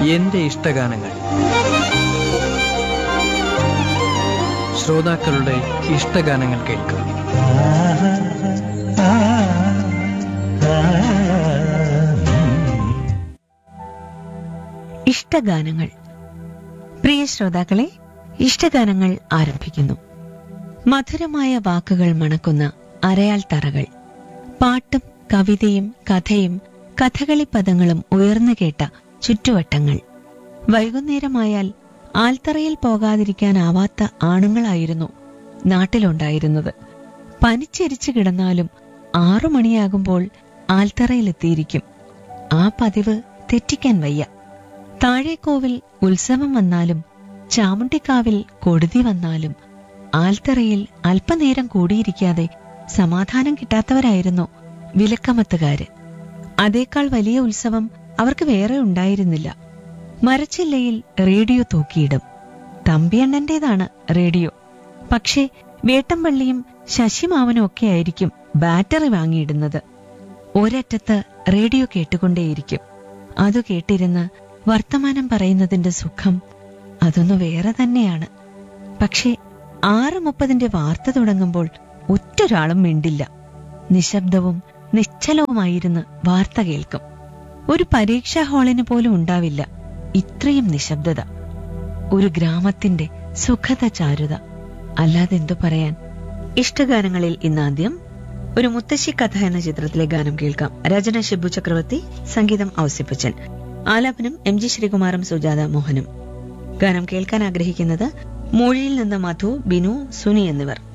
എന്റെ ഇഷ്ടഗാനങ്ങൾ ശ്രോതാക്കളുടെ ഇഷ്ടഗാനങ്ങൾ കേൾക്കാം ഇഷ്ടഗാനങ്ങൾ പ്രിയ ശ്രോതാക്കളെ ഇഷ്ടഗാനങ്ങൾ ആരംഭിക്കുന്നു മധുരമായ വാക്കുകൾ മണക്കുന്ന അരയാൽ തറകൾ പാട്ടും കവിതയും കഥയും കഥകളി പദങ്ങളും ഉയർന്നു കേട്ട ചുറ്റുവട്ടങ്ങൾ വൈകുന്നേരമായാൽ ആൽത്തറയിൽ പോകാതിരിക്കാനാവാത്ത ആണുങ്ങളായിരുന്നു നാട്ടിലുണ്ടായിരുന്നത് പനിച്ചെരിച്ചു കിടന്നാലും ആറു മണിയാകുമ്പോൾ ആൽത്തറയിലെത്തിയിരിക്കും ആ പതിവ് തെറ്റിക്കാൻ വയ്യ താഴേക്കോവിൽ ഉത്സവം വന്നാലും ചാമുണ്ടിക്കാവിൽ കൊടുതി വന്നാലും ആൽത്തറയിൽ അല്പനേരം കൂടിയിരിക്കാതെ സമാധാനം കിട്ടാത്തവരായിരുന്നു വിലക്കമത്തുകാര് അതേക്കാൾ വലിയ ഉത്സവം അവർക്ക് വേറെ ഉണ്ടായിരുന്നില്ല മരച്ചില്ലയിൽ റേഡിയോ തൂക്കിയിടും തമ്പിയണ്ണന്റേതാണ് റേഡിയോ പക്ഷേ വേട്ടമ്പള്ളിയും ശശിമാവനും ഒക്കെ ആയിരിക്കും ബാറ്ററി വാങ്ങിയിടുന്നത് ഒരറ്റത്ത് റേഡിയോ കേട്ടുകൊണ്ടേയിരിക്കും അതു കേട്ടിരുന്ന് വർത്തമാനം പറയുന്നതിന്റെ സുഖം അതൊന്നു വേറെ തന്നെയാണ് പക്ഷേ ആറ് മുപ്പതിന്റെ വാർത്ത തുടങ്ങുമ്പോൾ ഒറ്റൊരാളും മിണ്ടില്ല നിശബ്ദവും നിശ്ചലവുമായിരുന്ന് വാർത്ത കേൾക്കും ഒരു പരീക്ഷാ ഹാളിന് പോലും ഉണ്ടാവില്ല ഇത്രയും നിശബ്ദത ഒരു ഗ്രാമത്തിന്റെ സുഖത ചാരുത അല്ലാതെ എന്തു പറയാൻ ഇഷ്ടഗാനങ്ങളിൽ ഇന്നാദ്യം ഒരു മുത്തശ്ശി കഥ എന്ന ചിത്രത്തിലെ ഗാനം കേൾക്കാം രചന ഷിബു ചക്രവർത്തി സംഗീതം ഔസിപ്പച്ചൻ ആലാപനം എം ജി ശ്രീകുമാറും സുജാത മോഹനും ഗാനം കേൾക്കാൻ ആഗ്രഹിക്കുന്നത് മൂഴിയിൽ നിന്ന് മധു ബിനു സുനി എന്നിവർ